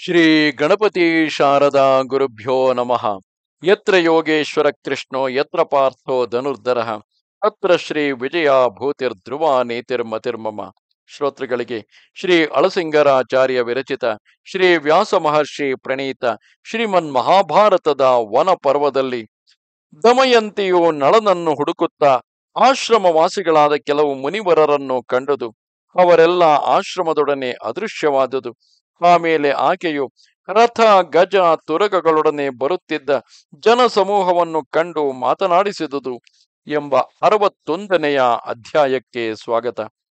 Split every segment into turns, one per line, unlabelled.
ಶ್ರೀ ಗಣಪತಿ ಶಾರದಾ ಗುರುಭ್ಯೋ ನಮಃ ಯತ್ರ ಯೋಗೇಶ್ವರ ಕೃಷ್ಣೋ ಯತ್ರ ಪಾರ್ಥೋ ಧನುರ್ಧರಃ ತತ್ರ ಶ್ರೀ ವಿಜಯ ಭೂತಿರ್ಧ್ರುವ ನೀತಿರ್ಮತಿರ್ಮಮ ಶ್ರೋತೃಗಳಿಗೆ ಶ್ರೀ ಅಳಸಿಂಗರಾಚಾರ್ಯ ವಿರಚಿತ ಶ್ರೀ ವ್ಯಾಸ ಮಹರ್ಷಿ ಪ್ರಣೀತ ಶ್ರೀಮನ್ ಮಹಾಭಾರತದ ವನ ಪರ್ವದಲ್ಲಿ ದಮಯಂತಿಯು ನಳನನ್ನು ಹುಡುಕುತ್ತಾ ಆಶ್ರಮವಾಸಿಗಳಾದ ಕೆಲವು ಮುನಿವರರನ್ನು ಕಂಡುದು ಅವರೆಲ್ಲ ಆಶ್ರಮದೊಡನೆ ಅದೃಶ್ಯವಾದುದು ಆಮೇಲೆ ಆಕೆಯು ರಥ ಗಜ ತುರಗಗಳೊಡನೆ ಬರುತ್ತಿದ್ದ ಜನಸಮೂಹವನ್ನು ಕಂಡು ಮಾತನಾಡಿಸಿದುದು ಎಂಬ ಅರವತ್ತೊಂದನೆಯ ಅಧ್ಯಾಯಕ್ಕೆ ಸ್ವಾಗತ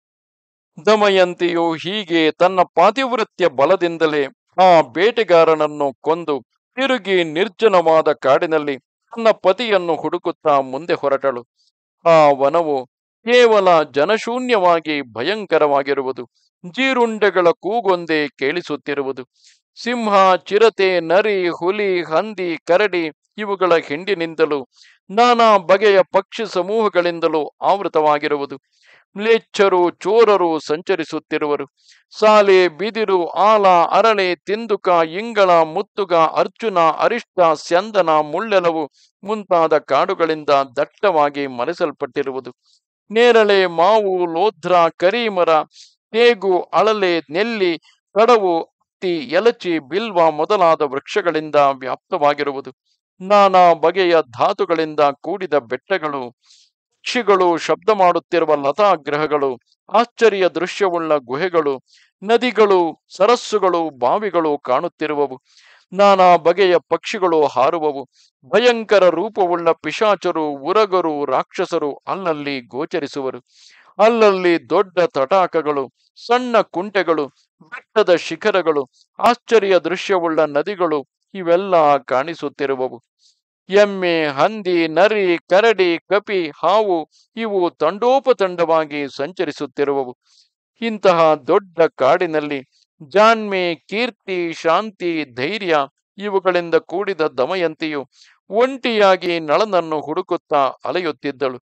ದಮಯಂತಿಯು ಹೀಗೆ ತನ್ನ ಪಾತಿವೃತ್ಯ ಬಲದಿಂದಲೇ ಆ ಬೇಟೆಗಾರನನ್ನು ಕೊಂದು ತಿರುಗಿ ನಿರ್ಜನವಾದ ಕಾಡಿನಲ್ಲಿ ತನ್ನ ಪತಿಯನ್ನು ಹುಡುಕುತ್ತಾ ಮುಂದೆ ಹೊರಟಳು ಆ ವನವು ಕೇವಲ ಜನಶೂನ್ಯವಾಗಿ ಭಯಂಕರವಾಗಿರುವುದು ಜೀರುಂಡೆಗಳ ಕೂಗೊಂದೇ ಕೇಳಿಸುತ್ತಿರುವುದು ಸಿಂಹ ಚಿರತೆ ನರಿ ಹುಲಿ ಹಂದಿ ಕರಡಿ ಇವುಗಳ ಹಿಂಡಿನಿಂದಲೂ ನಾನಾ ಬಗೆಯ ಪಕ್ಷಿ ಸಮೂಹಗಳಿಂದಲೂ ಆವೃತವಾಗಿರುವುದು ಮ್ಲೇಚ್ಛರು ಚೋರರು ಸಂಚರಿಸುತ್ತಿರುವರು ಸಾಲೆ ಬಿದಿರು ಆಲ ಅರಳೆ ತಿಂದುಕ ಇಂಗಳ ಮುತ್ತುಗ ಅರ್ಜುನ ಅರಿಷ್ಟ ಸ್ಯಂದನ ಮುಳ್ಳೆಲವು ಮುಂತಾದ ಕಾಡುಗಳಿಂದ ದಟ್ಟವಾಗಿ ಮರೆಸಲ್ಪಟ್ಟಿರುವುದು ನೇರಳೆ ಮಾವು ಲೋಧ್ರ ಕರಿಮರ ತೇಗು ಅಳಲೆ ನೆಲ್ಲಿ ಕಡವು ಹತ್ತಿ ಎಲಚಿ ಬಿಲ್ವ ಮೊದಲಾದ ವೃಕ್ಷಗಳಿಂದ ವ್ಯಾಪ್ತವಾಗಿರುವುದು ನಾನಾ ಬಗೆಯ ಧಾತುಗಳಿಂದ ಕೂಡಿದ ಬೆಟ್ಟಗಳು ಪಕ್ಷಿಗಳು ಶಬ್ದ ಮಾಡುತ್ತಿರುವ ಲತಾಗ್ರಹಗಳು ಆಶ್ಚರ್ಯ ದೃಶ್ಯವುಳ್ಳ ಗುಹೆಗಳು ನದಿಗಳು ಸರಸ್ಸುಗಳು ಬಾವಿಗಳು ಕಾಣುತ್ತಿರುವವು ನಾನಾ ಬಗೆಯ ಪಕ್ಷಿಗಳು ಹಾರುವವು ಭಯಂಕರ ರೂಪವುಳ್ಳ ಪಿಶಾಚರು ಉರಗರು ರಾಕ್ಷಸರು ಅಲ್ಲಲ್ಲಿ ಗೋಚರಿಸುವರು ಅಲ್ಲಲ್ಲಿ ದೊಡ್ಡ ತಟಾಕಗಳು ಸಣ್ಣ ಕುಂಟೆಗಳು ಬೆಟ್ಟದ ಶಿಖರಗಳು ಆಶ್ಚರ್ಯ ದೃಶ್ಯವುಳ್ಳ ನದಿಗಳು ಇವೆಲ್ಲ ಕಾಣಿಸುತ್ತಿರುವವು ಎಮ್ಮೆ ಹಂದಿ ನರಿ ಕರಡಿ ಕಪಿ ಹಾವು ಇವು ತಂಡೋಪತಂಡವಾಗಿ ಸಂಚರಿಸುತ್ತಿರುವವು ಇಂತಹ ದೊಡ್ಡ ಕಾಡಿನಲ್ಲಿ ಜಾನ್ಮೆ ಕೀರ್ತಿ ಶಾಂತಿ ಧೈರ್ಯ ಇವುಗಳಿಂದ ಕೂಡಿದ ದಮಯಂತಿಯು ಒಂಟಿಯಾಗಿ ನಳನನ್ನು ಹುಡುಕುತ್ತಾ ಅಲೆಯುತ್ತಿದ್ದಳು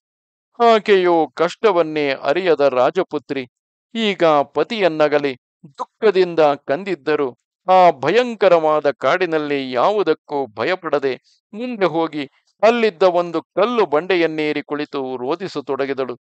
ಆಕೆಯು ಕಷ್ಟವನ್ನೇ ಅರಿಯದ ರಾಜಪುತ್ರಿ ಈಗ ಪತಿಯನ್ನಗಲಿ ದುಃಖದಿಂದ ಕಂದಿದ್ದರು ಆ ಭಯಂಕರವಾದ ಕಾಡಿನಲ್ಲಿ ಯಾವುದಕ್ಕೂ ಭಯಪಡದೆ ಮುಂದೆ ಹೋಗಿ ಅಲ್ಲಿದ್ದ ಒಂದು ಕಲ್ಲು ಬಂಡೆಯನ್ನೇರಿ ಕುಳಿತು ರೋಧಿಸತೊಡಗಿದಳು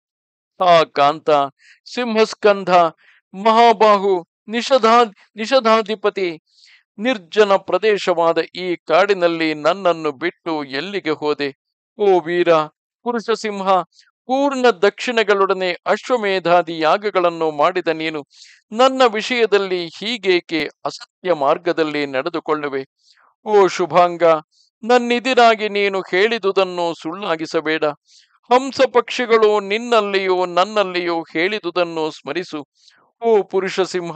ಆ ಕಾಂತ ಸಿಂಹಸ್ಕಂಧ ಮಹಾಬಾಹು ನಿಷಧಾ ನಿಷಧಾಧಿಪತಿ ನಿರ್ಜನ ಪ್ರದೇಶವಾದ ಈ ಕಾಡಿನಲ್ಲಿ ನನ್ನನ್ನು ಬಿಟ್ಟು ಎಲ್ಲಿಗೆ ಹೋದೆ ಓ ವೀರ ಪುರುಷ ಸಿಂಹ ಪೂರ್ಣ ದಕ್ಷಿಣಗಳೊಡನೆ ಅಶ್ವಮೇಧಾದಿ ಯಾಗಗಳನ್ನು ಮಾಡಿದ ನೀನು ನನ್ನ ವಿಷಯದಲ್ಲಿ ಹೀಗೇಕೆ ಅಸತ್ಯ ಮಾರ್ಗದಲ್ಲಿ ನಡೆದುಕೊಳ್ಳುವೆ ಓ ಶುಭಾಂಗ ನನ್ನಿದಿರಾಗಿ ನೀನು ಹೇಳಿದುದನ್ನು ಸುಳ್ಳಾಗಿಸಬೇಡ ಹಂಸ ಪಕ್ಷಿಗಳು ನಿನ್ನಲ್ಲಿಯೂ ನನ್ನಲ್ಲಿಯೂ ಹೇಳಿದುದನ್ನು ಸ್ಮರಿಸು ಓ ಪುರುಷ ಸಿಂಹ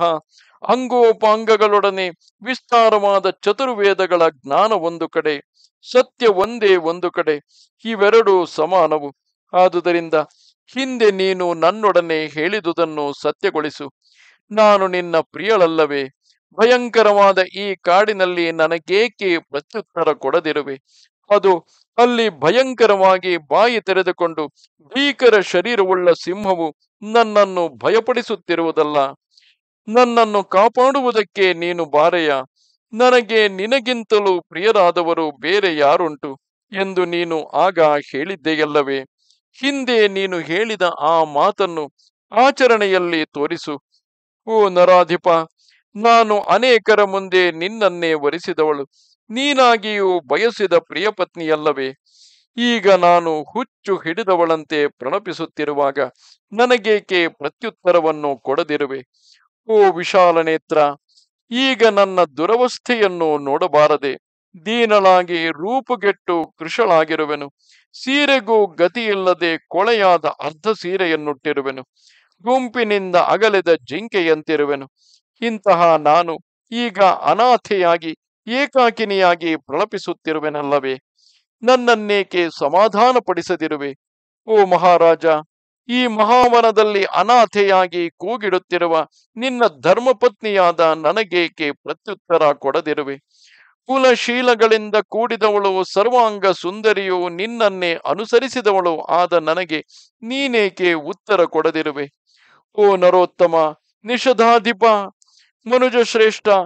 ಅಂಗೋಪಾಂಗಗಳೊಡನೆ ವಿಸ್ತಾರವಾದ ಚತುರ್ವೇದಗಳ ಜ್ಞಾನ ಒಂದು ಕಡೆ ಸತ್ಯ ಒಂದೇ ಒಂದು ಕಡೆ ಇವೆರಡೂ ಸಮಾನವು ಆದುದರಿಂದ ಹಿಂದೆ ನೀನು ನನ್ನೊಡನೆ ಹೇಳಿದುದನ್ನು ಸತ್ಯಗೊಳಿಸು ನಾನು ನಿನ್ನ ಪ್ರಿಯಳಲ್ಲವೇ ಭಯಂಕರವಾದ ಈ ಕಾಡಿನಲ್ಲಿ ನನಗೇಕೆ ಪ್ರತ್ಯುತ್ತರ ಕೊಡದಿರುವೆ ಅದು ಅಲ್ಲಿ ಭಯಂಕರವಾಗಿ ಬಾಯಿ ತೆರೆದುಕೊಂಡು ಭೀಕರ ಶರೀರವುಳ್ಳ ಸಿಂಹವು ನನ್ನನ್ನು ಭಯಪಡಿಸುತ್ತಿರುವುದಲ್ಲ ನನ್ನನ್ನು ಕಾಪಾಡುವುದಕ್ಕೆ ನೀನು ಬಾರೆಯ ನನಗೆ ನಿನಗಿಂತಲೂ ಪ್ರಿಯರಾದವರು ಬೇರೆ ಯಾರುಂಟು ಎಂದು ನೀನು ಆಗ ಹೇಳಿದ್ದೆಯಲ್ಲವೇ ಹಿಂದೆ ನೀನು ಹೇಳಿದ ಆ ಮಾತನ್ನು ಆಚರಣೆಯಲ್ಲಿ ತೋರಿಸು ಓ ನರಾಧಿಪ ನಾನು ಅನೇಕರ ಮುಂದೆ ನಿನ್ನನ್ನೇ ವರಿಸಿದವಳು ನೀನಾಗಿಯೂ ಬಯಸಿದ ಪ್ರಿಯಪತ್ನಿಯಲ್ಲವೇ ಈಗ ನಾನು ಹುಚ್ಚು ಹಿಡಿದವಳಂತೆ ಪ್ರಣಪಿಸುತ್ತಿರುವಾಗ ನನಗೇಕೆ ಪ್ರತ್ಯುತ್ತರವನ್ನು ಕೊಡದಿರುವೆ ಓ ವಿಶಾಲ ನೇತ್ರ ಈಗ ನನ್ನ ದುರವಸ್ಥೆಯನ್ನು ನೋಡಬಾರದೆ ದೀನಳಾಗಿ ರೂಪುಗೆಟ್ಟು ಕೃಶಳಾಗಿರುವೆನು ಸೀರೆಗೂ ಗತಿಯಿಲ್ಲದೆ ಕೊಳೆಯಾದ ಅರ್ಧ ಸೀರೆಯನ್ನುಟ್ಟಿರುವೆನು ಗುಂಪಿನಿಂದ ಅಗಲೆದ ಜಿಂಕೆಯಂತಿರುವೆನು ಇಂತಹ ನಾನು ಈಗ ಅನಾಥೆಯಾಗಿ ಏಕಾಕಿನಿಯಾಗಿ ಪ್ರಳಪಿಸುತ್ತಿರುವೆನಲ್ಲವೇ ನನ್ನನ್ನೇಕೆ ಸಮಾಧಾನಪಡಿಸದಿರುವೆ ಓ ಮಹಾರಾಜ ಈ ಮಹಾವನದಲ್ಲಿ ಅನಾಥೆಯಾಗಿ ಕೂಗಿಡುತ್ತಿರುವ ನಿನ್ನ ಧರ್ಮಪತ್ನಿಯಾದ ನನಗೇಕೆ ಪ್ರತ್ಯುತ್ತರ ಕೊಡದಿರುವೆ ಕುಲಶೀಲಗಳಿಂದ ಕೂಡಿದವಳು ಸರ್ವಾಂಗ ಸುಂದರಿಯು ನಿನ್ನನ್ನೇ ಅನುಸರಿಸಿದವಳು ಆದ ನನಗೆ ನೀನೇಕೆ ಉತ್ತರ ಕೊಡದಿರುವೆ ಓ ನರೋತ್ತಮ ನಿಷಧಾಧಿಪ ಮನುಜ ಶ್ರೇಷ್ಠ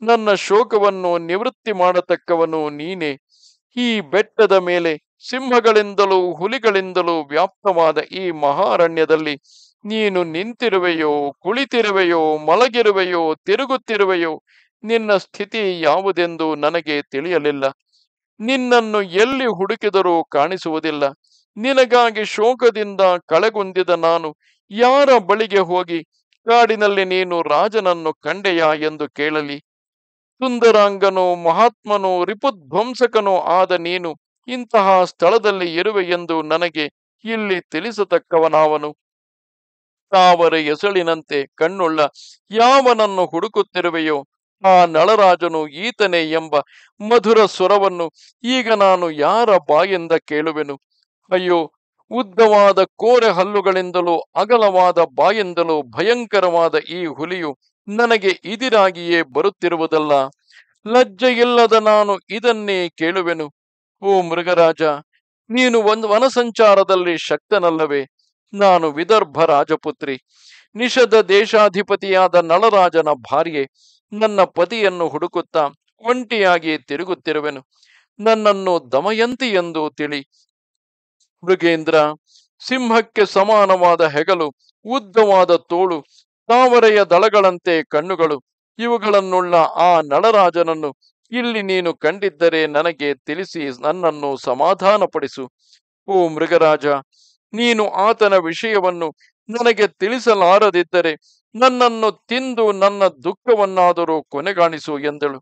ನನ್ನ ಶೋಕವನ್ನು ನಿವೃತ್ತಿ ಮಾಡತಕ್ಕವನು ನೀನೇ ಈ ಬೆಟ್ಟದ ಮೇಲೆ ಸಿಂಹಗಳಿಂದಲೂ ಹುಲಿಗಳಿಂದಲೂ ವ್ಯಾಪ್ತವಾದ ಈ ಮಹಾರಣ್ಯದಲ್ಲಿ ನೀನು ನಿಂತಿರುವೆಯೋ ಕುಳಿತಿರುವೆಯೋ ಮಲಗಿರುವೆಯೋ ತಿರುಗುತ್ತಿರುವೆಯೋ ನಿನ್ನ ಸ್ಥಿತಿ ಯಾವುದೆಂದು ನನಗೆ ತಿಳಿಯಲಿಲ್ಲ ನಿನ್ನನ್ನು ಎಲ್ಲಿ ಹುಡುಕಿದರೂ ಕಾಣಿಸುವುದಿಲ್ಲ ನಿನಗಾಗಿ ಶೋಕದಿಂದ ಕಳೆಗುಂದಿದ ನಾನು ಯಾರ ಬಳಿಗೆ ಹೋಗಿ ಕಾಡಿನಲ್ಲಿ ನೀನು ರಾಜನನ್ನು ಕಂಡೆಯಾ ಎಂದು ಕೇಳಲಿ ಸುಂದರಾಂಗನೋ ಮಹಾತ್ಮನೋ ರಿಪುಧ್ವಂಸಕನೋ ಆದ ನೀನು ಇಂತಹ ಸ್ಥಳದಲ್ಲಿ ಇರುವೆ ಎಂದು ನನಗೆ ಇಲ್ಲಿ ತಿಳಿಸತಕ್ಕವನಾವನು ತಾವರ ಎಸಳಿನಂತೆ ಕಣ್ಣುಳ್ಳ ಯಾವನನ್ನು ಹುಡುಕುತ್ತಿರುವೆಯೋ ಆ ನಳರಾಜನು ಈತನೇ ಎಂಬ ಮಧುರ ಸ್ವರವನ್ನು ಈಗ ನಾನು ಯಾರ ಬಾಯಿಂದ ಕೇಳುವೆನು ಅಯ್ಯೋ ಉದ್ದವಾದ ಕೋರೆ ಹಲ್ಲುಗಳಿಂದಲೂ ಅಗಲವಾದ ಬಾಯಿಂದಲೂ ಭಯಂಕರವಾದ ಈ ಹುಲಿಯು ನನಗೆ ಇದಿರಾಗಿಯೇ ಬರುತ್ತಿರುವುದಲ್ಲ ಲಜ್ಜೆಯಿಲ್ಲದ ನಾನು ಇದನ್ನೇ ಕೇಳುವೆನು ಓ ಮೃಗರಾಜ ನೀನು ಒಂದು ವನಸಂಚಾರದಲ್ಲಿ ಶಕ್ತನಲ್ಲವೇ ನಾನು ವಿದರ್ಭ ರಾಜಪುತ್ರಿ ನಿಷದ ದೇಶಾಧಿಪತಿಯಾದ ನಳರಾಜನ ಭಾರ್ಯೆ ನನ್ನ ಪತಿಯನ್ನು ಹುಡುಕುತ್ತಾ ಒಂಟಿಯಾಗಿ ತಿರುಗುತ್ತಿರುವೆನು ನನ್ನನ್ನು ದಮಯಂತಿ ಎಂದು ತಿಳಿ ಮೃಗೇಂದ್ರ ಸಿಂಹಕ್ಕೆ ಸಮಾನವಾದ ಹೆಗಲು ಉದ್ದವಾದ ತೋಳು ತಾವರೆಯ ದಳಗಳಂತೆ ಕಣ್ಣುಗಳು ಇವುಗಳನ್ನುಳ್ಳ ಆ ನಳರಾಜನನ್ನು ಇಲ್ಲಿ ನೀನು ಕಂಡಿದ್ದರೆ ನನಗೆ ತಿಳಿಸಿ ನನ್ನನ್ನು ಸಮಾಧಾನಪಡಿಸು ಓ ಮೃಗರಾಜ ನೀನು ಆತನ ವಿಷಯವನ್ನು ನನಗೆ ತಿಳಿಸಲಾರದಿದ್ದರೆ ನನ್ನನ್ನು ತಿಂದು ನನ್ನ ದುಃಖವನ್ನಾದರೂ ಕೊನೆಗಾಣಿಸು ಎಂದಳು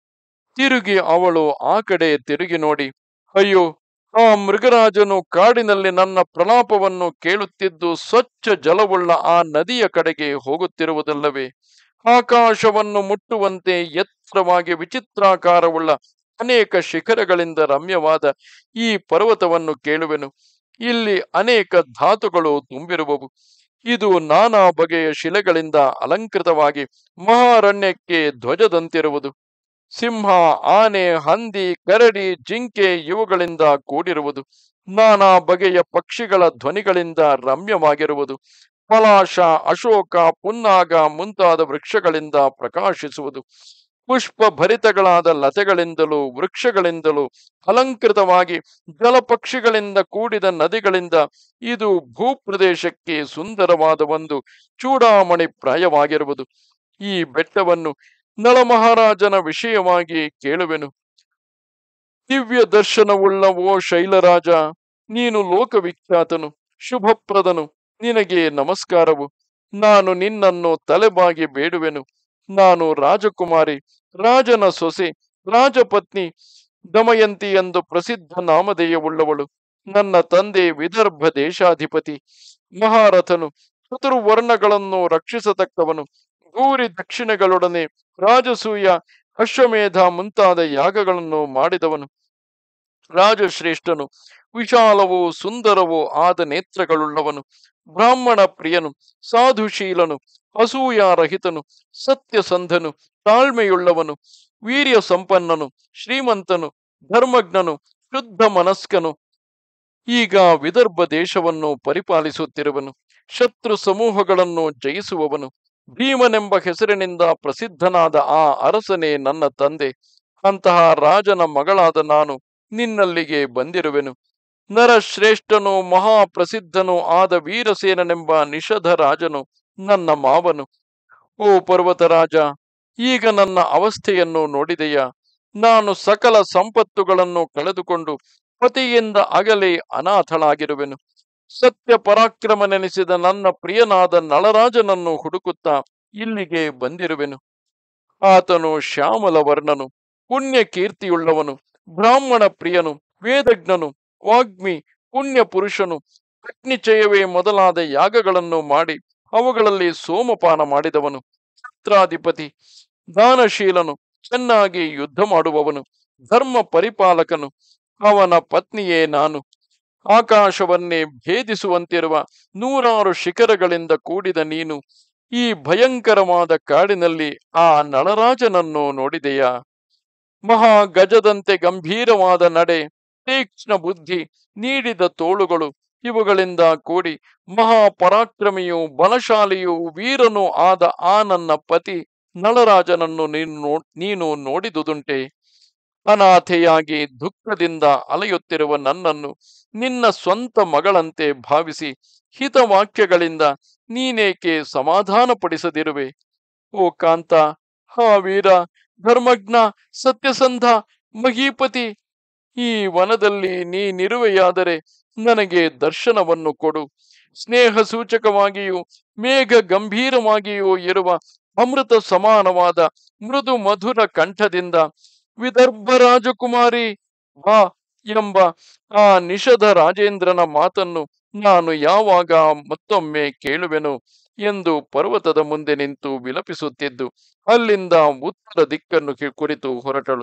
ತಿರುಗಿ ಅವಳು ಆ ಕಡೆ ತಿರುಗಿ ನೋಡಿ ಅಯ್ಯೋ ಆ ಮೃಗರಾಜನು ಕಾಡಿನಲ್ಲಿ ನನ್ನ ಪ್ರಲಾಪವನ್ನು ಕೇಳುತ್ತಿದ್ದು ಸ್ವಚ್ಛ ಜಲವುಳ್ಳ ಆ ನದಿಯ ಕಡೆಗೆ ಹೋಗುತ್ತಿರುವುದಲ್ಲವೇ ಆಕಾಶವನ್ನು ಮುಟ್ಟುವಂತೆ ಎತ್ತರವಾಗಿ ವಿಚಿತ್ರಾಕಾರವುಳ್ಳ ಅನೇಕ ಶಿಖರಗಳಿಂದ ರಮ್ಯವಾದ ಈ ಪರ್ವತವನ್ನು ಕೇಳುವೆನು ಇಲ್ಲಿ ಅನೇಕ ಧಾತುಗಳು ತುಂಬಿರುವವು ಇದು ನಾನಾ ಬಗೆಯ ಶಿಲೆಗಳಿಂದ ಅಲಂಕೃತವಾಗಿ ಮಹಾರಣ್ಯಕ್ಕೆ ಧ್ವಜದಂತಿರುವುದು ಸಿಂಹ ಆನೆ ಹಂದಿ ಕರಡಿ ಜಿಂಕೆ ಇವುಗಳಿಂದ ಕೂಡಿರುವುದು ನಾನಾ ಬಗೆಯ ಪಕ್ಷಿಗಳ ಧ್ವನಿಗಳಿಂದ ರಮ್ಯವಾಗಿರುವುದು ಪಲಾಶ ಅಶೋಕ ಪುನ್ನಾಗ ಮುಂತಾದ ವೃಕ್ಷಗಳಿಂದ ಪ್ರಕಾಶಿಸುವುದು ಪುಷ್ಪ ಭರಿತಗಳಾದ ಲತೆಗಳಿಂದಲೂ ವೃಕ್ಷಗಳಿಂದಲೂ ಅಲಂಕೃತವಾಗಿ ಜಲಪಕ್ಷಿಗಳಿಂದ ಕೂಡಿದ ನದಿಗಳಿಂದ ಇದು ಭೂಪ್ರದೇಶಕ್ಕೆ ಸುಂದರವಾದ ಒಂದು ಚೂಡಾಮಣಿ ಪ್ರಾಯವಾಗಿರುವುದು ಈ ಬೆಟ್ಟವನ್ನು ನಳಮಹಾರಾಜನ ವಿಷಯವಾಗಿ ಕೇಳುವೆನು ದಿವ್ಯ ದರ್ಶನವುಳ್ಳ ಓ ಶೈಲರಾಜ ನೀನು ಲೋಕವಿಖ್ಯಾತನು ಶುಭಪ್ರದನು ನಿನಗೆ ನಮಸ್ಕಾರವು ನಾನು ನಿನ್ನನ್ನು ತಲೆಬಾಗಿ ಬೇಡುವೆನು ನಾನು ರಾಜಕುಮಾರಿ ರಾಜನ ಸೊಸೆ ರಾಜಪತ್ನಿ ದಮಯಂತಿ ಎಂದು ಪ್ರಸಿದ್ಧ ನಾಮಧೇಯವುಳ್ಳವಳು ನನ್ನ ತಂದೆ ವಿದರ್ಭ ದೇಶಾಧಿಪತಿ ಮಹಾರಥನು ಚತುರ್ವರ್ಣಗಳನ್ನು ರಕ್ಷಿಸತಕ್ಕವನು ಗೂರಿ ದಕ್ಷಿಣಗಳೊಡನೆ ರಾಜಸೂಯ ಅಶ್ವಮೇಧ ಮುಂತಾದ ಯಾಗಗಳನ್ನು ಮಾಡಿದವನು ರಾಜಶ್ರೇಷ್ಠನು ವಿಶಾಲವೂ ಸುಂದರವೂ ಆದ ನೇತ್ರಗಳುಳ್ಳವನು ಬ್ರಾಹ್ಮಣ ಪ್ರಿಯನು ಸಾಧುಶೀಲನು ಅಸೂಯಾರಹಿತನು ಸತ್ಯಸಂಧನು ತಾಳ್ಮೆಯುಳ್ಳವನು ವೀರ್ಯ ಸಂಪನ್ನನು ಶ್ರೀಮಂತನು ಧರ್ಮಜ್ಞನು ಶುದ್ಧ ಮನಸ್ಕನು ಈಗ ವಿದರ್ಭ ದೇಶವನ್ನು ಪರಿಪಾಲಿಸುತ್ತಿರುವನು ಶತ್ರು ಸಮೂಹಗಳನ್ನು ಜಯಿಸುವವನು ಭೀಮನೆಂಬ ಹೆಸರಿನಿಂದ ಪ್ರಸಿದ್ಧನಾದ ಆ ಅರಸನೇ ನನ್ನ ತಂದೆ ಅಂತಹ ರಾಜನ ಮಗಳಾದ ನಾನು ನಿನ್ನಲ್ಲಿಗೆ ಬಂದಿರುವೆನು ನರಶ್ರೇಷ್ಠನು ಮಹಾಪ್ರಸಿದ್ಧನು ಆದ ವೀರಸೇನನೆಂಬ ನಿಷಧ ರಾಜನು ನನ್ನ ಮಾವನು ಓ ಪರ್ವತರಾಜ ಈಗ ನನ್ನ ಅವಸ್ಥೆಯನ್ನು ನೋಡಿದೆಯಾ ನಾನು ಸಕಲ ಸಂಪತ್ತುಗಳನ್ನು ಕಳೆದುಕೊಂಡು ಪತಿಯಿಂದ ಅಗಲಿ ಅನಾಥಳಾಗಿರುವೆನು ಸತ್ಯ ಪರಾಕ್ರಮನೆನಿಸಿದ ನನ್ನ ಪ್ರಿಯನಾದ ನಳರಾಜನನ್ನು ಹುಡುಕುತ್ತಾ ಇಲ್ಲಿಗೆ ಬಂದಿರುವೆನು ಆತನು ಶ್ಯಾಮಲ ವರ್ಣನು ಪುಣ್ಯ ಕೀರ್ತಿಯುಳ್ಳವನು ಬ್ರಾಹ್ಮಣ ಪ್ರಿಯನು ವೇದಜ್ಞನು ವಾಗ್ಮಿ ಪುಣ್ಯ ಪುರುಷನು ಅಗ್ನಿಚಯವೇ ಮೊದಲಾದ ಯಾಗಗಳನ್ನು ಮಾಡಿ ಅವುಗಳಲ್ಲಿ ಸೋಮಪಾನ ಮಾಡಿದವನು ಛತ್ರಾಧಿಪತಿ ದಾನಶೀಲನು ಚೆನ್ನಾಗಿ ಯುದ್ಧ ಮಾಡುವವನು ಧರ್ಮ ಪರಿಪಾಲಕನು ಅವನ ಪತ್ನಿಯೇ ನಾನು ಆಕಾಶವನ್ನೇ ಭೇದಿಸುವಂತಿರುವ ನೂರಾರು ಶಿಖರಗಳಿಂದ ಕೂಡಿದ ನೀನು ಈ ಭಯಂಕರವಾದ ಕಾಡಿನಲ್ಲಿ ಆ ನಳರಾಜನನ್ನು ನೋಡಿದೆಯಾ ಮಹಾ ಗಜದಂತೆ ಗಂಭೀರವಾದ ನಡೆ ತೀಕ್ಷ್ಣ ಬುದ್ಧಿ ನೀಡಿದ ತೋಳುಗಳು ಇವುಗಳಿಂದ ಕೂಡಿ ಮಹಾಪರಾಕ್ರಮಿಯೂ ಬಲಶಾಲಿಯೂ ವೀರನೂ ಆದ ಆ ನನ್ನ ಪತಿ ನಳರಾಜನನ್ನು ನೀನು ನೋ- ನೀನು ನೋಡಿದುದುಂಟೆ ಅನಾಥೆಯಾಗಿ ದುಃಖದಿಂದ ಅಲೆಯುತ್ತಿರುವ ನನ್ನನ್ನು ನಿನ್ನ ಸ್ವಂತ ಮಗಳಂತೆ ಭಾವಿಸಿ ಹಿತವಾಕ್ಯಗಳಿಂದ ನೀನೇಕೆ ಸಮಾಧಾನಪಡಿಸದಿರುವೆ ಓ ಕಾಂತ ಹಾ ವೀರ ಧರ್ಮಜ್ಞ ಸತ್ಯಸಂಧ ಮಹೀಪತಿ ಈ ವನದಲ್ಲಿ ನೀನಿರುವೆಯಾದರೆ ನನಗೆ ದರ್ಶನವನ್ನು ಕೊಡು ಸ್ನೇಹ ಸೂಚಕವಾಗಿಯೂ ಮೇಘ ಗಂಭೀರವಾಗಿಯೂ ಇರುವ ಅಮೃತ ಸಮಾನವಾದ ಮೃದು ಮಧುರ ಕಂಠದಿಂದ ವಿದರ್ಭ ರಾಜಕುಮಾರಿ ಬಾ ಎಂಬ ಆ ನಿಷಧ ರಾಜೇಂದ್ರನ ಮಾತನ್ನು ನಾನು ಯಾವಾಗ ಮತ್ತೊಮ್ಮೆ ಕೇಳುವೆನು ಎಂದು ಪರ್ವತದ ಮುಂದೆ ನಿಂತು ವಿಲಪಿಸುತ್ತಿದ್ದು ಅಲ್ಲಿಂದ ಉತ್ತರ ದಿಕ್ಕನ್ನು ಕಿ- ಕುರಿತು ಹೊರಟಳು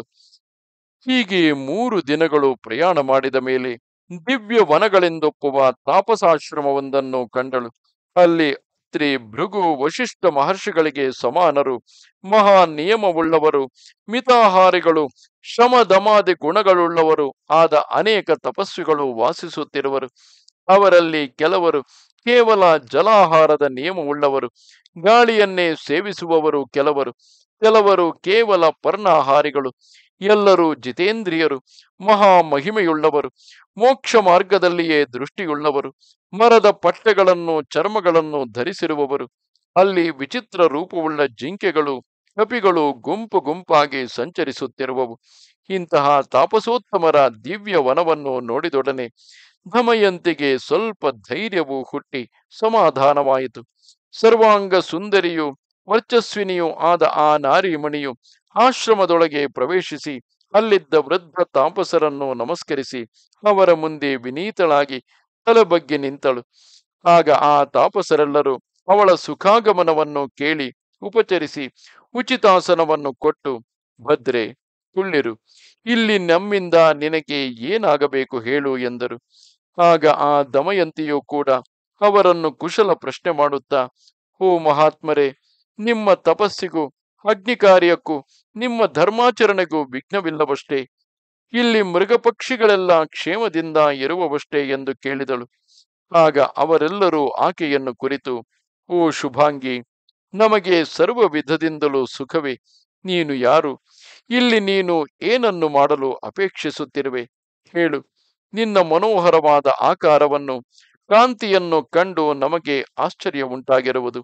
ಹೀಗೆ ಮೂರು ದಿನಗಳು ಪ್ರಯಾಣ ಮಾಡಿದ ಮೇಲೆ ದಿವ್ಯ ವನಗಳೆಂದೊಪ್ಪುವ ತಾಪಸಾಶ್ರಮವೊಂದನ್ನು ಕಂಡಳು ಅಲ್ಲಿ ಅತ್ರಿ ಭೃಗು ವಶಿಷ್ಠ ಮಹರ್ಷಿಗಳಿಗೆ ಸಮಾನರು ಮಹಾ ನಿಯಮವುಳ್ಳವರು ಮಿತಾಹಾರಿಗಳು ಶ್ರಮ ದಮಾದಿ ಗುಣಗಳುಳ್ಳವರು ಆದ ಅನೇಕ ತಪಸ್ವಿಗಳು ವಾಸಿಸುತ್ತಿರುವರು ಅವರಲ್ಲಿ ಕೆಲವರು ಕೇವಲ ಜಲಾಹಾರದ ನಿಯಮವುಳ್ಳವರು ಗಾಳಿಯನ್ನೇ ಸೇವಿಸುವವರು ಕೆಲವರು ಕೆಲವರು ಕೇವಲ ಪರ್ಣಾಹಾರಿಗಳು ಎಲ್ಲರೂ ಜಿತೇಂದ್ರಿಯರು ಮಹಾ ಮಹಿಮೆಯುಳ್ಳವರು ಮೋಕ್ಷ ಮಾರ್ಗದಲ್ಲಿಯೇ ದೃಷ್ಟಿಯುಳ್ಳವರು ಮರದ ಪಟ್ಟೆಗಳನ್ನು ಚರ್ಮಗಳನ್ನು ಧರಿಸಿರುವವರು ಅಲ್ಲಿ ವಿಚಿತ್ರ ರೂಪವುಳ್ಳ ಜಿಂಕೆಗಳು ಕಪಿಗಳು ಗುಂಪು ಗುಂಪಾಗಿ ಸಂಚರಿಸುತ್ತಿರುವವು ಇಂತಹ ತಾಪಸೋತ್ತಮರ ದಿವ್ಯ ವನವನ್ನು ನೋಡಿದೊಡನೆ ದಮಯಂತಿಗೆ ಸ್ವಲ್ಪ ಧೈರ್ಯವು ಹುಟ್ಟಿ ಸಮಾಧಾನವಾಯಿತು ಸರ್ವಾಂಗ ಸುಂದರಿಯು ವರ್ಚಸ್ವಿನಿಯೂ ಆದ ಆ ನಾರಿಮಣಿಯು ಆಶ್ರಮದೊಳಗೆ ಪ್ರವೇಶಿಸಿ ಅಲ್ಲಿದ್ದ ವೃದ್ಧ ತಾಪಸರನ್ನು ನಮಸ್ಕರಿಸಿ ಅವರ ಮುಂದೆ ವಿನೀತಳಾಗಿ ತಲೆ ಬಗ್ಗೆ ನಿಂತಳು ಆಗ ಆ ತಾಪಸರೆಲ್ಲರೂ ಅವಳ ಸುಖಾಗಮನವನ್ನು ಕೇಳಿ ಉಪಚರಿಸಿ ಉಚಿತಾಸನವನ್ನು ಕೊಟ್ಟು ಭದ್ರೆ ಕುಳ್ಳಿರು ಇಲ್ಲಿ ನಮ್ಮಿಂದ ನಿನಗೆ ಏನಾಗಬೇಕು ಹೇಳು ಎಂದರು ಆಗ ಆ ದಮಯಂತಿಯು ಕೂಡ ಅವರನ್ನು ಕುಶಲ ಪ್ರಶ್ನೆ ಮಾಡುತ್ತಾ ಓ ಮಹಾತ್ಮರೇ ನಿಮ್ಮ ತಪಸ್ಸಿಗೂ ಅಗ್ನಿ ಕಾರ್ಯಕ್ಕೂ ನಿಮ್ಮ ಧರ್ಮಾಚರಣೆಗೂ ವಿಘ್ನವಿಲ್ಲವಷ್ಟೇ ಇಲ್ಲಿ ಮೃಗ ಪಕ್ಷಿಗಳೆಲ್ಲ ಕ್ಷೇಮದಿಂದ ಇರುವವಷ್ಟೇ ಎಂದು ಕೇಳಿದಳು ಆಗ ಅವರೆಲ್ಲರೂ ಆಕೆಯನ್ನು ಕುರಿತು ಓ ಶುಭಾಂಗಿ ನಮಗೆ ಸರ್ವ ವಿಧದಿಂದಲೂ ಸುಖವೇ ನೀನು ಯಾರು ಇಲ್ಲಿ ನೀನು ಏನನ್ನು ಮಾಡಲು ಅಪೇಕ್ಷಿಸುತ್ತಿರುವೆ ಹೇಳು ನಿನ್ನ ಮನೋಹರವಾದ ಆಕಾರವನ್ನು ಕಾಂತಿಯನ್ನು ಕಂಡು ನಮಗೆ ಆಶ್ಚರ್ಯ ಉಂಟಾಗಿರುವುದು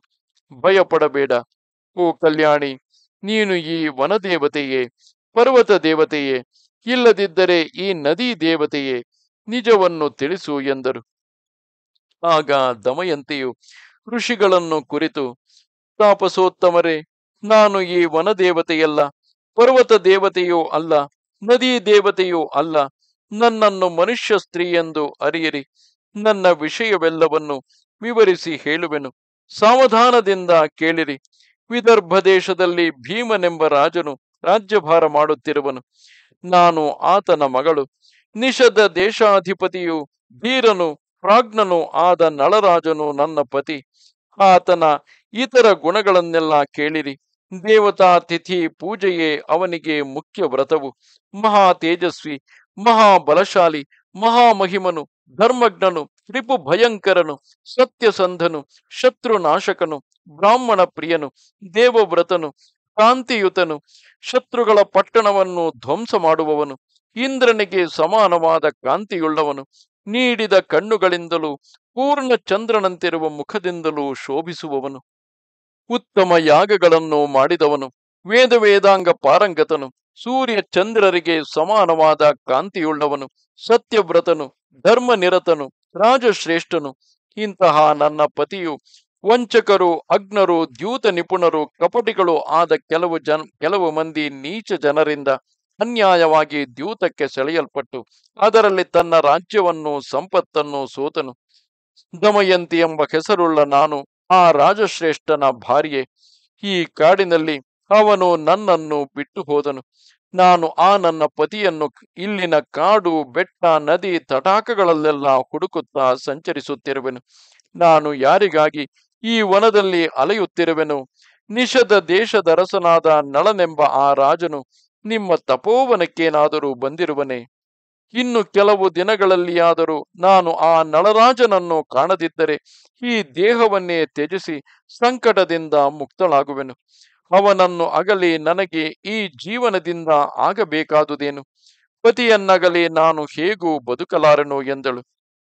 ಭಯಪಡಬೇಡ ಓ ಕಲ್ಯಾಣಿ ನೀನು ಈ ವನದೇವತೆಯೇ ಪರ್ವತ ದೇವತೆಯೇ ಇಲ್ಲದಿದ್ದರೆ ಈ ನದಿ ದೇವತೆಯೇ ನಿಜವನ್ನು ತಿಳಿಸು ಎಂದರು ಆಗ ದಮಯಂತಿಯು ಋಷಿಗಳನ್ನು ಕುರಿತು ತಾಪಸೋತ್ತಮರೇ ನಾನು ಈ ವನದೇವತೆಯಲ್ಲ ಪರ್ವತ ದೇವತೆಯೂ ಅಲ್ಲ ನದಿ ದೇವತೆಯೂ ಅಲ್ಲ ನನ್ನನ್ನು ಮನುಷ್ಯ ಸ್ತ್ರೀ ಎಂದು ಅರಿಯಿರಿ ನನ್ನ ವಿಷಯವೆಲ್ಲವನ್ನು ವಿವರಿಸಿ ಹೇಳುವೆನು ಸಾವಧಾನದಿಂದ ಕೇಳಿರಿ ವಿದರ್ಭ ದೇಶದಲ್ಲಿ ಭೀಮನೆಂಬ ರಾಜನು ರಾಜ್ಯಭಾರ ಮಾಡುತ್ತಿರುವನು ನಾನು ಆತನ ಮಗಳು ನಿಷದ ದೇಶಾಧಿಪತಿಯು ಧೀರನು ಪ್ರಾಜ್ಞನು ಆದ ನಳರಾಜನು ನನ್ನ ಪತಿ ಆತನ ಇತರ ಗುಣಗಳನ್ನೆಲ್ಲ ಕೇಳಿರಿ ದೇವತಾ ತಿಥಿ ಪೂಜೆಯೇ ಅವನಿಗೆ ಮುಖ್ಯ ವ್ರತವು ಮಹಾ ತೇಜಸ್ವಿ ಮಹಾ ಬಲಶಾಲಿ ಮಹಾಮಹಿಮನು ಧರ್ಮಜ್ಞನು ರಿಪು ಭಯಂಕರನು ಸತ್ಯಸಂಧನು ಶತ್ರುನಾಶಕನು ಬ್ರಾಹ್ಮಣ ಪ್ರಿಯನು ದೇವವ್ರತನು ಕಾಂತಿಯುತನು ಶತ್ರುಗಳ ಪಟ್ಟಣವನ್ನು ಧ್ವಂಸ ಮಾಡುವವನು ಇಂದ್ರನಿಗೆ ಸಮಾನವಾದ ಕಾಂತಿಯುಳ್ಳವನು ನೀಡಿದ ಕಣ್ಣುಗಳಿಂದಲೂ ಪೂರ್ಣ ಚಂದ್ರನಂತಿರುವ ಮುಖದಿಂದಲೂ ಶೋಭಿಸುವವನು ಉತ್ತಮ ಯಾಗಗಳನ್ನು ಮಾಡಿದವನು ವೇದ ವೇದಾಂಗ ಪಾರಂಗತನು ಸೂರ್ಯ ಚಂದ್ರರಿಗೆ ಸಮಾನವಾದ ಕಾಂತಿಯುಳ್ಳವನು ಸತ್ಯವ್ರತನು ಧರ್ಮನಿರತನು ರಾಜಶ್ರೇಷ್ಠನು ಇಂತಹ ನನ್ನ ಪತಿಯು ವಂಚಕರು ಅಗ್ನರು ದ್ಯೂತ ನಿಪುಣರು ಕಪಟಿಗಳು ಆದ ಕೆಲವು ಜನ ಕೆಲವು ಮಂದಿ ನೀಚ ಜನರಿಂದ ಅನ್ಯಾಯವಾಗಿ ದ್ಯೂತಕ್ಕೆ ಸೆಳೆಯಲ್ಪಟ್ಟು ಅದರಲ್ಲಿ ತನ್ನ ರಾಜ್ಯವನ್ನು ಸಂಪತ್ತನ್ನು ಸೋತನು ದಮಯಂತಿ ಎಂಬ ಹೆಸರುಳ್ಳ ನಾನು ಆ ರಾಜಶ್ರೇಷ್ಠನ ಭಾರ್ಯೆ ಈ ಕಾಡಿನಲ್ಲಿ ಅವನು ನನ್ನನ್ನು ಬಿಟ್ಟು ಹೋದನು ನಾನು ಆ ನನ್ನ ಪತಿಯನ್ನು ಇಲ್ಲಿನ ಕಾಡು ಬೆಟ್ಟ ನದಿ ತಟಾಕಗಳಲ್ಲೆಲ್ಲ ಹುಡುಕುತ್ತಾ ಸಂಚರಿಸುತ್ತಿರುವೆನು ನಾನು ಯಾರಿಗಾಗಿ ಈ ವನದಲ್ಲಿ ಅಲೆಯುತ್ತಿರುವೆನು ನಿಷದ ದೇಶದರಸನಾದ ನಳನೆಂಬ ಆ ರಾಜನು ನಿಮ್ಮ ತಪೋವನಕ್ಕೇನಾದರೂ ಬಂದಿರುವನೆ ಇನ್ನು ಕೆಲವು ದಿನಗಳಲ್ಲಿಯಾದರೂ ನಾನು ಆ ನಳರಾಜನನ್ನು ಕಾಣದಿದ್ದರೆ ಈ ದೇಹವನ್ನೇ ತ್ಯಜಿಸಿ ಸಂಕಟದಿಂದ ಮುಕ್ತಳಾಗುವೆನು ಅವನನ್ನು ಅಗಲಿ ನನಗೆ ಈ ಜೀವನದಿಂದ ಆಗಬೇಕಾದುದೇನು ಪತಿಯನ್ನಗಲಿ ನಾನು ಹೇಗೂ ಬದುಕಲಾರನು ಎಂದಳು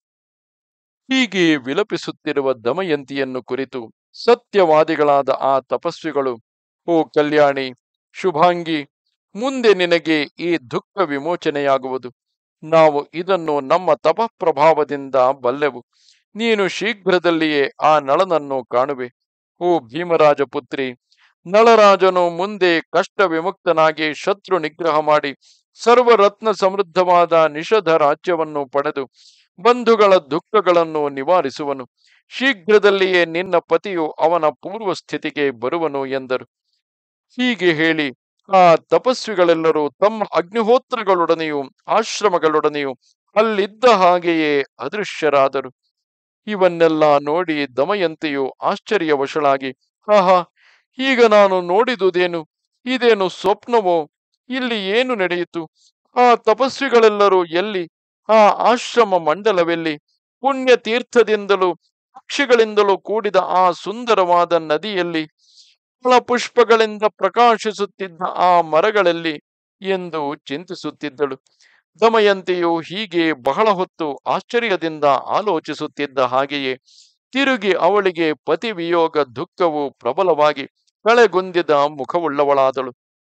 ಹೀಗೆ ವಿಲಪಿಸುತ್ತಿರುವ ದಮಯಂತಿಯನ್ನು ಕುರಿತು ಸತ್ಯವಾದಿಗಳಾದ ಆ ತಪಸ್ವಿಗಳು ಓ ಕಲ್ಯಾಣಿ ಶುಭಾಂಗಿ ಮುಂದೆ ನಿನಗೆ ಈ ದುಃಖ ವಿಮೋಚನೆಯಾಗುವುದು ನಾವು ಇದನ್ನು ನಮ್ಮ ತಪಃಪ್ರಭಾವದಿಂದ ಬಲ್ಲೆವು ನೀನು ಶೀಘ್ರದಲ್ಲಿಯೇ ಆ ನಳನನ್ನು ಕಾಣುವೆ ಓ ಭೀಮರಾಜ ಪುತ್ರಿ ನಳರಾಜನು ಮುಂದೆ ಕಷ್ಟ ವಿಮುಕ್ತನಾಗಿ ಶತ್ರು ನಿಗ್ರಹ ಮಾಡಿ ಸರ್ವರತ್ನ ಸಮೃದ್ಧವಾದ ನಿಷಧ ರಾಜ್ಯವನ್ನು ಪಡೆದು ಬಂಧುಗಳ ದುಃಖಗಳನ್ನು ನಿವಾರಿಸುವನು ಶೀಘ್ರದಲ್ಲಿಯೇ ನಿನ್ನ ಪತಿಯು ಅವನ ಪೂರ್ವ ಸ್ಥಿತಿಗೆ ಬರುವನು ಎಂದರು ಹೀಗೆ ಹೇಳಿ ಆ ತಪಸ್ವಿಗಳೆಲ್ಲರೂ ತಮ್ಮ ಅಗ್ನಿಹೋತ್ರಗಳೊಡನೆಯೂ ಆಶ್ರಮಗಳೊಡನೆಯೂ ಅಲ್ಲಿದ್ದ ಹಾಗೆಯೇ ಅದೃಶ್ಯರಾದರು ಇವನ್ನೆಲ್ಲ ನೋಡಿ ದಮಯಂತಿಯು ಆಶ್ಚರ್ಯವಶಳಾಗಿ ಆಹಾ ಈಗ ನಾನು ನೋಡಿದುದೇನು ಇದೇನು ಸ್ವಪ್ನವೋ ಇಲ್ಲಿ ಏನು ನಡೆಯಿತು ಆ ತಪಸ್ವಿಗಳೆಲ್ಲರೂ ಎಲ್ಲಿ ಆ ಆಶ್ರಮ ಮಂಡಲವೆಲ್ಲಿ ಪುಣ್ಯ ತೀರ್ಥದಿಂದಲೂ ಪಕ್ಷಿಗಳಿಂದಲೂ ಕೂಡಿದ ಆ ಸುಂದರವಾದ ನದಿಯಲ್ಲಿ ಫಲ ಪುಷ್ಪಗಳಿಂದ ಪ್ರಕಾಶಿಸುತ್ತಿದ್ದ ಆ ಮರಗಳಲ್ಲಿ ಎಂದು ಚಿಂತಿಸುತ್ತಿದ್ದಳು ದಮಯಂತಿಯು ಹೀಗೆ ಬಹಳ ಹೊತ್ತು ಆಶ್ಚರ್ಯದಿಂದ ಆಲೋಚಿಸುತ್ತಿದ್ದ ಹಾಗೆಯೇ ತಿರುಗಿ ಅವಳಿಗೆ ಪತಿ ವಿಯೋಗ ದುಃಖವು ಪ್ರಬಲವಾಗಿ ಕಳೆಗುಂದಿದ ಮುಖವುಳ್ಳವಳಾದಳು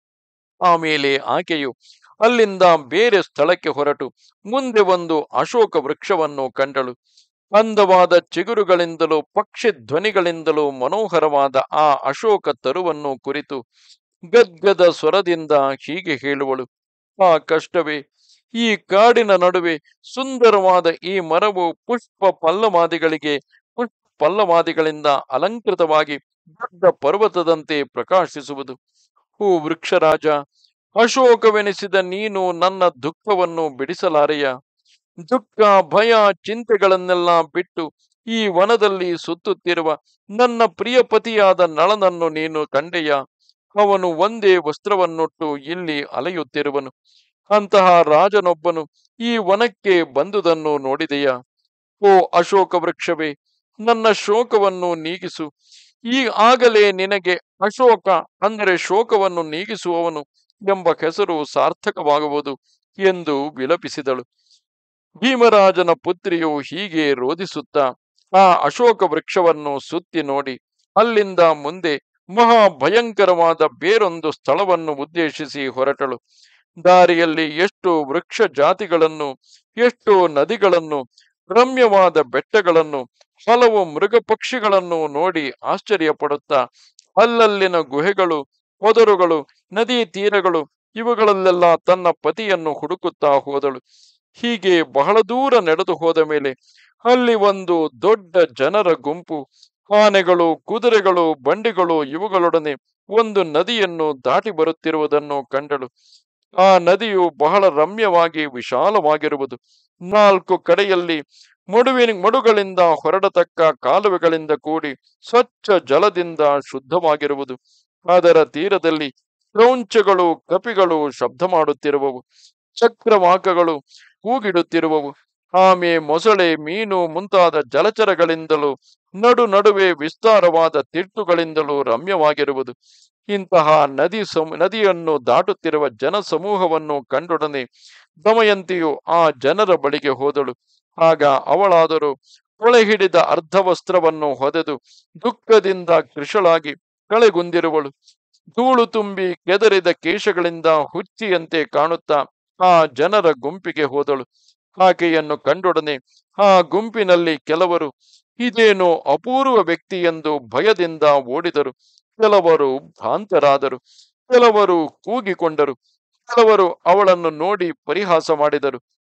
ಆಮೇಲೆ ಆಕೆಯು ಅಲ್ಲಿಂದ ಬೇರೆ ಸ್ಥಳಕ್ಕೆ ಹೊರಟು ಮುಂದೆ ಒಂದು ಅಶೋಕ ವೃಕ್ಷವನ್ನು ಕಂಡಳು ಅಂದವಾದ ಚಿಗುರುಗಳಿಂದಲೂ ಪಕ್ಷಿ ಧ್ವನಿಗಳಿಂದಲೂ ಮನೋಹರವಾದ ಆ ಅಶೋಕ ತರುವನ್ನು ಕುರಿತು ಗದ್ಗದ ಸ್ವರದಿಂದ ಹೀಗೆ ಹೇಳುವಳು ಆ ಕಷ್ಟವೇ ಈ ಕಾಡಿನ ನಡುವೆ ಸುಂದರವಾದ ಈ ಮರವು ಪುಷ್ಪ ಪಲ್ಲವಾದಿಗಳಿಗೆ ಪುಷ್ಪ ಪಲ್ಲವಾದಿಗಳಿಂದ ಅಲಂಕೃತವಾಗಿ ದೊಡ್ಡ ಪರ್ವತದಂತೆ ಪ್ರಕಾಶಿಸುವುದು ಹೂ ವೃಕ್ಷರಾಜ ಅಶೋಕವೆನಿಸಿದ ನೀನು ನನ್ನ ದುಃಖವನ್ನು ಬಿಡಿಸಲಾರೆಯ ದುಃಖ ಭಯ ಚಿಂತೆಗಳನ್ನೆಲ್ಲ ಬಿಟ್ಟು ಈ ವನದಲ್ಲಿ ಸುತ್ತುತ್ತಿರುವ ನನ್ನ ಪ್ರಿಯ ಪತಿಯಾದ ನಳನನ್ನು ನೀನು ಕಂಡೆಯ ಅವನು ಒಂದೇ ವಸ್ತ್ರವನ್ನುಟ್ಟು ಇಲ್ಲಿ ಅಲೆಯುತ್ತಿರುವನು ಅಂತಹ ರಾಜನೊಬ್ಬನು ಈ ವನಕ್ಕೆ ಬಂದುದನ್ನು ನೋಡಿದೆಯ ಓ ಅಶೋಕ ವೃಕ್ಷವೇ ನನ್ನ ಶೋಕವನ್ನು ನೀಗಿಸು ಈ ಆಗಲೇ ನಿನಗೆ ಅಶೋಕ ಅಂದರೆ ಶೋಕವನ್ನು ನೀಗಿಸುವವನು ಎಂಬ ಹೆಸರು ಸಾರ್ಥಕವಾಗುವುದು ಎಂದು ವಿಲಪಿಸಿದಳು ಭೀಮರಾಜನ ಪುತ್ರಿಯು ಹೀಗೆ ರೋಧಿಸುತ್ತಾ ಆ ಅಶೋಕ ವೃಕ್ಷವನ್ನು ಸುತ್ತಿ ನೋಡಿ ಅಲ್ಲಿಂದ ಮುಂದೆ ಮಹಾ ಭಯಂಕರವಾದ ಬೇರೊಂದು ಸ್ಥಳವನ್ನು ಉದ್ದೇಶಿಸಿ ಹೊರಟಳು ದಾರಿಯಲ್ಲಿ ಎಷ್ಟು ವೃಕ್ಷ ಜಾತಿಗಳನ್ನು ಎಷ್ಟು ನದಿಗಳನ್ನು ರಮ್ಯವಾದ ಬೆಟ್ಟಗಳನ್ನು ಹಲವು ಮೃಗ ಪಕ್ಷಿಗಳನ್ನು ನೋಡಿ ಆಶ್ಚರ್ಯ ಪಡುತ್ತಾ ಅಲ್ಲಲ್ಲಿನ ಗುಹೆಗಳು ಹೊದರುಗಳು ನದಿ ತೀರಗಳು ಇವುಗಳಲ್ಲೆಲ್ಲ ತನ್ನ ಪತಿಯನ್ನು ಹುಡುಕುತ್ತಾ ಹೋದಳು ಹೀಗೆ ಬಹಳ ದೂರ ನಡೆದು ಹೋದ ಮೇಲೆ ಅಲ್ಲಿ ಒಂದು ದೊಡ್ಡ ಜನರ ಗುಂಪು ಆನೆಗಳು ಕುದುರೆಗಳು ಬಂಡಿಗಳು ಇವುಗಳೊಡನೆ ಒಂದು ನದಿಯನ್ನು ದಾಟಿ ಬರುತ್ತಿರುವುದನ್ನು ಕಂಡಳು ಆ ನದಿಯು ಬಹಳ ರಮ್ಯವಾಗಿ ವಿಶಾಲವಾಗಿರುವುದು ನಾಲ್ಕು ಕಡೆಯಲ್ಲಿ ಮಡುವಿನ ಮಡುಗಳಿಂದ ಹೊರಡತಕ್ಕ ಕಾಲುವೆಗಳಿಂದ ಕೂಡಿ ಸ್ವಚ್ಛ ಜಲದಿಂದ ಶುದ್ಧವಾಗಿರುವುದು ಅದರ ತೀರದಲ್ಲಿ ಕ್ರೌಂಚಗಳು ಕಪಿಗಳು ಶಬ್ದ ಮಾಡುತ್ತಿರುವವು ಚಕ್ರವಾಕಗಳು ಕೂಗಿಡುತ್ತಿರುವವು ಆಮೆ ಮೊಸಳೆ ಮೀನು ಮುಂತಾದ ಜಲಚರಗಳಿಂದಲೂ ನಡು ನಡುವೆ ವಿಸ್ತಾರವಾದ ತಿಟ್ಟುಗಳಿಂದಲೂ ರಮ್ಯವಾಗಿರುವುದು ಇಂತಹ ನದಿ ಸಮ ನದಿಯನ್ನು ದಾಟುತ್ತಿರುವ ಜನ ಸಮೂಹವನ್ನು ಕಂಡೊಡನೆ ದಮಯಂತಿಯು ಆ ಜನರ ಬಳಿಗೆ ಹೋದಳು ಆಗ ಅವಳಾದರೂ ಕೊಳೆ ಹಿಡಿದ ಅರ್ಧ ವಸ್ತ್ರವನ್ನು ಹೊದೆದು ದುಃಖದಿಂದ ಕೃಶಳಾಗಿ ಕಳೆಗುಂದಿರುವಳು ಧೂಳು ತುಂಬಿ ಕೆದರಿದ ಕೇಶಗಳಿಂದ ಹುಚ್ಚಿಯಂತೆ ಕಾಣುತ್ತಾ ಆ ಜನರ ಗುಂಪಿಗೆ ಹೋದಳು ಆಕೆಯನ್ನು ಕಂಡೊಡನೆ ಆ ಗುಂಪಿನಲ್ಲಿ ಕೆಲವರು ಇದೇನೋ ಅಪೂರ್ವ ವ್ಯಕ್ತಿ ಎಂದು ಭಯದಿಂದ ಓಡಿದರು ಕೆಲವರು ಭ್ರಾಂತರಾದರು ಕೆಲವರು ಕೂಗಿಕೊಂಡರು ಕೆಲವರು ಅವಳನ್ನು ನೋಡಿ ಪರಿಹಾಸ ಮಾಡಿದರು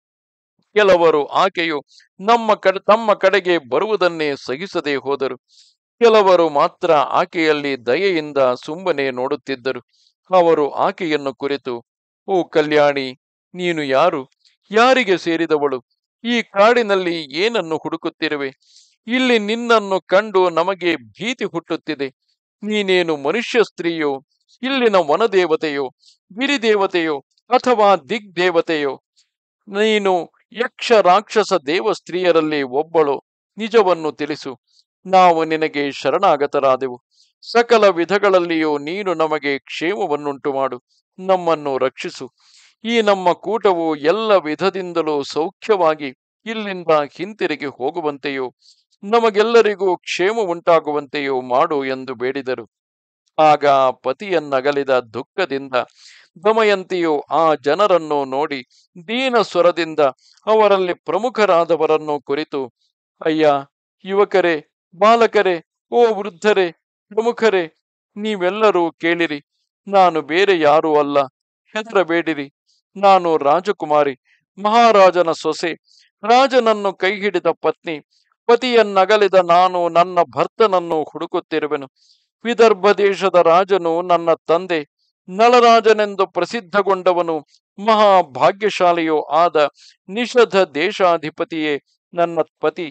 ಕೆಲವರು ಆಕೆಯು ನಮ್ಮ ಕಡೆ ತಮ್ಮ ಕಡೆಗೆ ಬರುವುದನ್ನೇ ಸಹಿಸದೆ ಹೋದರು ಕೆಲವರು ಮಾತ್ರ ಆಕೆಯಲ್ಲಿ ದಯೆಯಿಂದ ಸುಮ್ಮನೆ ನೋಡುತ್ತಿದ್ದರು ಅವರು ಆಕೆಯನ್ನು ಕುರಿತು ಓ ಕಲ್ಯಾಣಿ ನೀನು ಯಾರು ಯಾರಿಗೆ ಸೇರಿದವಳು ಈ ಕಾಡಿನಲ್ಲಿ ಏನನ್ನು ಹುಡುಕುತ್ತಿರುವೆ ಇಲ್ಲಿ ನಿನ್ನನ್ನು ಕಂಡು ನಮಗೆ ಭೀತಿ ಹುಟ್ಟುತ್ತಿದೆ ನೀನೇನು ಮನುಷ್ಯ ಸ್ತ್ರೀಯೋ ಇಲ್ಲಿನ ವನದೇವತೆಯೋ ಗಿರಿದೇವತೆಯೋ ಅಥವಾ ದಿಗ್ದೇವತೆಯೋ ನೀನು ಯಕ್ಷ ರಾಕ್ಷಸ ದೇವ ಸ್ತ್ರೀಯರಲ್ಲಿ ಒಬ್ಬಳು ನಿಜವನ್ನು ತಿಳಿಸು ನಾವು ನಿನಗೆ ಶರಣಾಗತರಾದೆವು ಸಕಲ ವಿಧಗಳಲ್ಲಿಯೂ ನೀನು ನಮಗೆ ಕ್ಷೇಮವನ್ನುಂಟು ಮಾಡು ನಮ್ಮನ್ನು ರಕ್ಷಿಸು ಈ ನಮ್ಮ ಕೂಟವು ಎಲ್ಲ ವಿಧದಿಂದಲೂ ಸೌಖ್ಯವಾಗಿ ಇಲ್ಲಿಂದ ಹಿಂತಿರುಗಿ ಹೋಗುವಂತೆಯೋ ನಮಗೆಲ್ಲರಿಗೂ ಕ್ಷೇಮ ಉಂಟಾಗುವಂತೆಯೋ ಮಾಡು ಎಂದು ಬೇಡಿದರು ಆಗ ಪತಿಯನ್ನಗಲಿದ ದುಃಖದಿಂದ ದಮಯಂತಿಯು ಆ ಜನರನ್ನು ನೋಡಿ ದೀನ ಸ್ವರದಿಂದ ಅವರಲ್ಲಿ ಪ್ರಮುಖರಾದವರನ್ನು ಕುರಿತು ಅಯ್ಯ ಯುವಕರೇ ಬಾಲಕರೇ ಓ ವೃದ್ಧರೇ ಪ್ರಮುಖರೇ ನೀವೆಲ್ಲರೂ ಕೇಳಿರಿ ನಾನು ಬೇರೆ ಯಾರೂ ಅಲ್ಲ ಹೆದರಬೇಡಿರಿ ನಾನು ರಾಜಕುಮಾರಿ ಮಹಾರಾಜನ ಸೊಸೆ ರಾಜನನ್ನು ಕೈ ಹಿಡಿದ ಪತ್ನಿ ಪತಿಯನ್ನಗಲಿದ ನಾನು ನನ್ನ ಭರ್ತನನ್ನು ಹುಡುಕುತ್ತಿರುವೆನು ವಿದರ್ಭ ದೇಶದ ರಾಜನು ನನ್ನ ತಂದೆ ನಳರಾಜನೆಂದು ಪ್ರಸಿದ್ಧಗೊಂಡವನು ಮಹಾಭಾಗ್ಯಶಾಲಿಯೂ ಆದ ನಿಷಧ ದೇಶಾಧಿಪತಿಯೇ ನನ್ನ ಪತಿ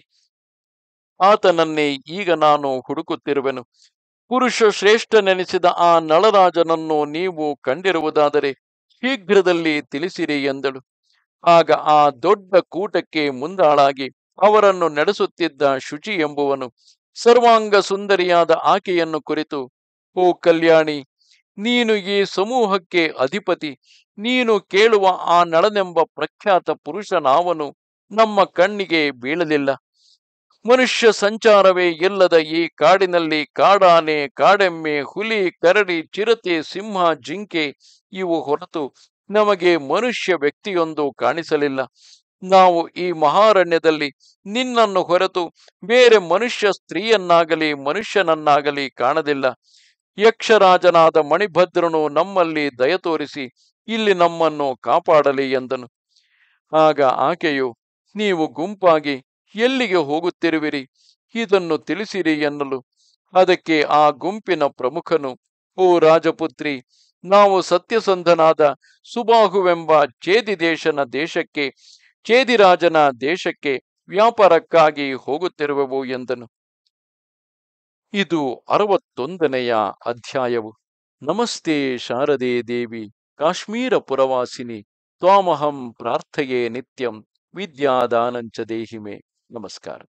ಆತನನ್ನೇ ಈಗ ನಾನು ಹುಡುಕುತ್ತಿರುವೆನು ಪುರುಷ ಶ್ರೇಷ್ಠನೆನಿಸಿದ ಆ ನಳರಾಜನನ್ನು ನೀವು ಕಂಡಿರುವುದಾದರೆ ಶೀಘ್ರದಲ್ಲಿ ತಿಳಿಸಿರಿ ಎಂದಳು ಆಗ ಆ ದೊಡ್ಡ ಕೂಟಕ್ಕೆ ಮುಂದಾಳಾಗಿ ಅವರನ್ನು ನಡೆಸುತ್ತಿದ್ದ ಶುಚಿ ಎಂಬುವನು ಸರ್ವಾಂಗ ಸುಂದರಿಯಾದ ಆಕೆಯನ್ನು ಕುರಿತು ಓ ಕಲ್ಯಾಣಿ ನೀನು ಈ ಸಮೂಹಕ್ಕೆ ಅಧಿಪತಿ ನೀನು ಕೇಳುವ ಆ ನಳನೆಂಬ ಪ್ರಖ್ಯಾತ ಪುರುಷನಾವನು ನಮ್ಮ ಕಣ್ಣಿಗೆ ಬೀಳಲಿಲ್ಲ ಮನುಷ್ಯ ಸಂಚಾರವೇ ಇಲ್ಲದ ಈ ಕಾಡಿನಲ್ಲಿ ಕಾಡಾನೆ ಕಾಡೆಮ್ಮೆ ಹುಲಿ ಕರಡಿ ಚಿರತೆ ಸಿಂಹ ಜಿಂಕೆ ಇವು ಹೊರತು ನಮಗೆ ಮನುಷ್ಯ ವ್ಯಕ್ತಿಯೊಂದು ಕಾಣಿಸಲಿಲ್ಲ ನಾವು ಈ ಮಹಾರಣ್ಯದಲ್ಲಿ ನಿನ್ನನ್ನು ಹೊರತು ಬೇರೆ ಮನುಷ್ಯ ಸ್ತ್ರೀಯನ್ನಾಗಲಿ ಮನುಷ್ಯನನ್ನಾಗಲಿ ಕಾಣದಿಲ್ಲ ಯಕ್ಷರಾಜನಾದ ಮಣಿಭದ್ರನು ನಮ್ಮಲ್ಲಿ ದಯ ತೋರಿಸಿ ಇಲ್ಲಿ ನಮ್ಮನ್ನು ಕಾಪಾಡಲಿ ಎಂದನು ಆಗ ಆಕೆಯು ನೀವು ಗುಂಪಾಗಿ ಎಲ್ಲಿಗೆ ಹೋಗುತ್ತಿರುವಿರಿ ಇದನ್ನು ತಿಳಿಸಿರಿ ಎನ್ನಲು ಅದಕ್ಕೆ ಆ ಗುಂಪಿನ ಪ್ರಮುಖನು ಓ ರಾಜಪುತ್ರಿ ನಾವು ಸತ್ಯಸಂಧನಾದ ಸುಬಾಹುವೆಂಬ ಚೇದಿ ದೇಶನ ದೇಶಕ್ಕೆ ಚೇದಿರಾಜನ ದೇಶಕ್ಕೆ ವ್ಯಾಪಾರಕ್ಕಾಗಿ ಹೋಗುತ್ತಿರುವೆವು ಎಂದನು ಇದು ಅರವತ್ತೊಂದನೆಯ ಅಧ್ಯಾಯವು ನಮಸ್ತೆ ಶಾರದೆ ದೇವಿ ಕಾಶ್ಮೀರ ಪುರವಾಸಿನಿ ತ್ವಾಮಹಂ ಪ್ರಾರ್ಥಯೇ ನಿತ್ಯಂ ವಿದ್ಯಾದಾನಂಚ ದೇಹಿಮೆ ನಮಸ್ಕಾರ